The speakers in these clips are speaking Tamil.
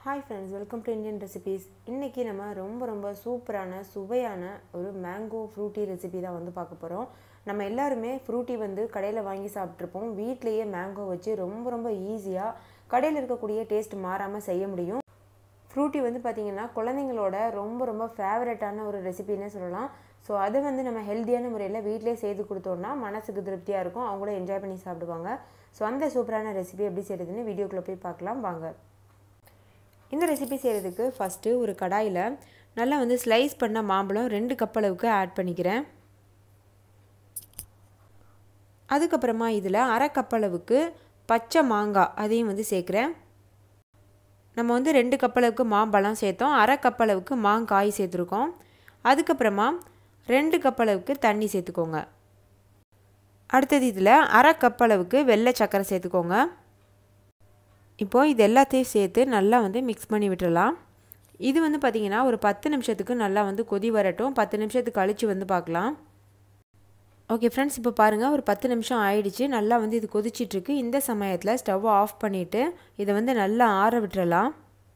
hi friends welcome to Indian recipes இன்றைக்கி நம்ம ரொம்ப ரொம்ப சூப்பரான சுவையான ஒரு மேங்கோ ஃப்ரூட்டி ரெசிபி தான் வந்து பார்க்க போகிறோம் நம்ம எல்லாருமே ஃப்ரூட்டி வந்து கடையில் வாங்கி சாப்பிட்ருப்போம் வீட்லேயே மேங்கோ வச்சு ரொம்ப ரொம்ப ஈஸியாக கடையில் இருக்கக்கூடிய டேஸ்ட் மாறாமல் செய்ய முடியும் ஃப்ரூட்டி வந்து பார்த்திங்கன்னா குழந்தைங்களோட ரொம்ப ரொம்ப ஃபேவரட்டான ஒரு ரெசிபின்னே சொல்லலாம் ஸோ அதை வந்து நம்ம ஹெல்த்தியான முறையில் வீட்டிலே செய்து கொடுத்தோன்னா மனசுக்கு திருப்தியாக இருக்கும் அவங்களும் என்ஜாய் பண்ணி சாப்பிடுவாங்க ஸோ அந்த சூப்பரான ரெசிபி எப்படி செய்கிறதுன்னு வீடியோக்குள்ளே போய் பார்க்கலாம் வாங்க இந்த ரெசிபி செய்கிறதுக்கு ஃபஸ்ட்டு ஒரு கடாயில் நல்லா வந்து ஸ்லைஸ் பண்ண மாம்பழம் ரெண்டு கப் அளவுக்கு ஆட் பண்ணிக்கிறேன் அதுக்கப்புறமா இதில் அரை கப் அளவுக்கு பச்சை மாங்காய் அதையும் வந்து சேர்க்குறேன் நம்ம வந்து ரெண்டு கப் அளவுக்கு மாம்பழம் சேர்த்தோம் அரை கப் அளவுக்கு மாங்காய் சேர்த்துருக்கோம் அதுக்கப்புறமா ரெண்டு கப் அளவுக்கு தண்ணி சேர்த்துக்கோங்க அடுத்தது இதில் அரை கப் அளவுக்கு வெள்ளை சர்க்கரை சேர்த்துக்கோங்க இப்போது இது எல்லாத்தையும் சேர்த்து நல்லா வந்து மிக்ஸ் பண்ணி விட்டுடலாம் இது வந்து பார்த்திங்கன்னா ஒரு பத்து நிமிஷத்துக்கு நல்லா வந்து கொதி வரட்டும் பத்து நிமிஷத்துக்கு கழித்து வந்து பார்க்கலாம் ஓகே ஃப்ரெண்ட்ஸ் இப்போ பாருங்கள் ஒரு பத்து நிமிஷம் ஆயிடுச்சு நல்லா வந்து இது கொதிச்சிட்ருக்கு இந்த சமயத்தில் ஸ்டவ்வை ஆஃப் பண்ணிவிட்டு இதை வந்து நல்லா ஆற விட்டுறலாம்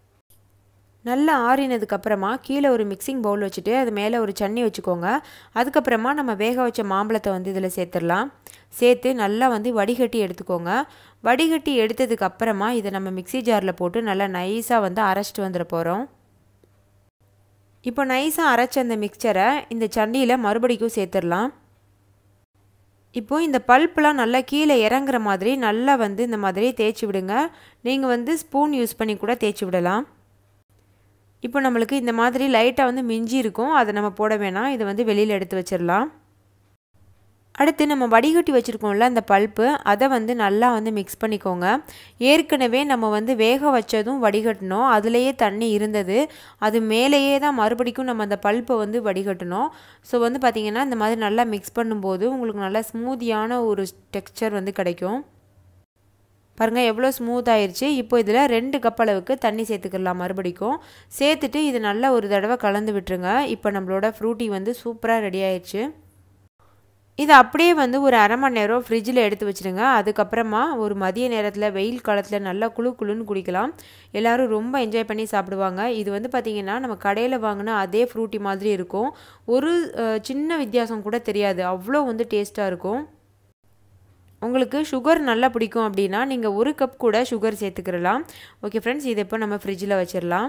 நல்லா ஆறினதுக்கப்புறமா கீழே ஒரு மிக்சிங் பவுல் வச்சுட்டு அது மேலே ஒரு சன்னி வச்சுக்கோங்க அதுக்கப்புறமா நம்ம வேக வச்ச மாம்பழத்தை வந்து இதில் சேர்த்துடலாம் சேர்த்து நல்லா வந்து வடிகட்டி எடுத்துக்கோங்க வடிகட்டி எடுத்ததுக்கு அப்புறமா இதை நம்ம மிக்சி ஜாரில் போட்டு நல்லா நைஸாக வந்து அரைச்சிட்டு வந்துட போகிறோம் இப்போ நைஸாக அரைச்ச அந்த மிக்சரை இந்த சண்டியில் மறுபடிக்கும் சேர்த்துடலாம் இப்போது இந்த பல்ப்லாம் நல்லா கீழே இறங்குற மாதிரி நல்லா வந்து இந்த மாதிரி தேய்ச்சி விடுங்க நீங்கள் வந்து ஸ்பூன் யூஸ் பண்ணி கூட தேய்ச்சி விடலாம் இப்போ நம்மளுக்கு இந்த மாதிரி லைட்டாக வந்து மிஞ்சி இருக்கும் அதை நம்ம போட வேணாம் இதை வந்து வெளியில் எடுத்து வச்சிடலாம் அடுத்து நம்ம வடிகட்டி வச்சுருக்கோம்ல அந்த பல்ப்பு அதை வந்து நல்லா வந்து மிக்ஸ் பண்ணிக்கோங்க ஏற்கனவே நம்ம வந்து வேக வச்சதும் வடிகட்டினோம் அதுலேயே தண்ணி இருந்தது அது மேலேயே தான் மறுபடிக்கும் நம்ம அந்த பல்ப்பை வந்து வடிகட்டணும் ஸோ வந்து பார்த்திங்கன்னா இந்த மாதிரி நல்லா மிக்ஸ் பண்ணும்போது உங்களுக்கு நல்லா ஸ்மூத்தியான ஒரு டெக்ஸ்சர் வந்து கிடைக்கும் பாருங்கள் எவ்வளோ ஸ்மூத் ஆயிடுச்சு இப்போ இதில் ரெண்டு கப் அளவுக்கு தண்ணி சேர்த்துக்கலாம் மறுபடிக்கும் சேர்த்துட்டு இது நல்லா ஒரு தடவை கலந்து விட்டுருங்க இப்போ நம்மளோட ஃப்ரூட்டி வந்து சூப்பராக ரெடி ஆயிடுச்சு இது அப்படியே வந்து ஒரு அரை மணி நேரம் ஃப்ரிட்ஜில் எடுத்து வச்சுருங்க அதுக்கப்புறமா ஒரு மதிய நேரத்தில் வெயில் காலத்தில் நல்லா குழு குழுன்னு குடிக்கலாம் எல்லோரும் ரொம்ப என்ஜாய் பண்ணி சாப்பிடுவாங்க இது வந்து பார்த்திங்கன்னா நம்ம கடையில் வாங்கினா அதே ஃப்ரூட்டி மாதிரி இருக்கும் ஒரு சின்ன வித்தியாசம் கூட தெரியாது அவ்வளோ வந்து டேஸ்ட்டாக இருக்கும் உங்களுக்கு சுகர் நல்லா பிடிக்கும் அப்படின்னா நீங்கள் ஒரு கப் கூட சுகர் சேர்த்துக்கிறலாம் ஓகே ஃப்ரெண்ட்ஸ் இதை இப்போ நம்ம ஃப்ரிட்ஜில் வச்சிடலாம்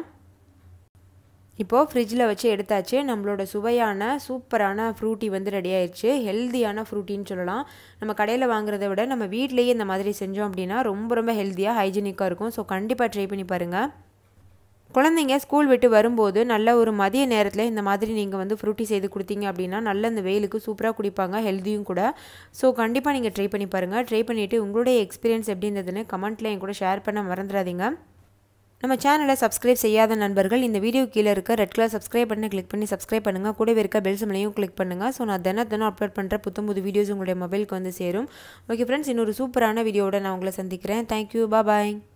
இப்போது ஃப்ரிட்ஜில் வச்சு எடுத்தாச்சு நம்மளோட சுவையான சூப்பரான ஃப்ரூட்டி வந்து ரெடி ஆயிடுச்சு ஹெல்த்தியான ஃப்ரூட்டின்னு சொல்லலாம் நம்ம கடையில் வாங்குறத விட நம்ம வீட்லேயே இந்த மாதிரி செஞ்சோம் அப்படின்னா ரொம்ப ரொம்ப ஹெல்த்தியாக ஹைஜீனிக்காக இருக்கும் ஸோ கண்டிப்பாக ட்ரை பண்ணி பாருங்கள் குழந்தைங்க ஸ்கூல் விட்டு வரும்போது நல்ல ஒரு மதிய நேரத்தில் இந்த மாதிரி நீங்கள் வந்து ஃப்ரூட்டி செய்து கொடுத்தீங்க அப்படின்னா நல்ல இந்த வெயிலுக்கு சூப்பராக குடிப்பாங்க ஹெல்த்தியும் கூட ஸோ கண்டிப்பாக நீங்கள் ட்ரை பண்ணி பாருங்கள் ட்ரை பண்ணிவிட்டு உங்களுடைய எக்ஸ்பீரியன்ஸ் எப்படி இருந்ததுன்னு கமெண்ட்டில் என் கூட ஷேர் பண்ண மறந்துடாதீங்க நம்ம சேனலை சப்ஸ்கிரைப் செய்யாத நண்பர்கள் இந்த வீடியோ கீழே இருக்க ரெட் கலர் சப்ஸ்கிரைப் பண்ணி கிளிக் பண்ணி சப்ஸ்கிரைப் பண்ணுங்கள் கூடவே இருக்க பெல் சிம்லையும் கிளிக் பண்ணுங்கள் ஸோ நான் தினம் தினம் அப்லோட் பண்ணுற புத்தம் புது வீடியோஸ் உங்களுடைய மொபைலுக்கு வந்து சேரும் ஓகே ஃப்ரெண்ட்ஸ் இன்னொரு சூப்பரான வீடியோவோட நான் உங்களை சந்திக்கிறேன் தேங்க்யூ பாய்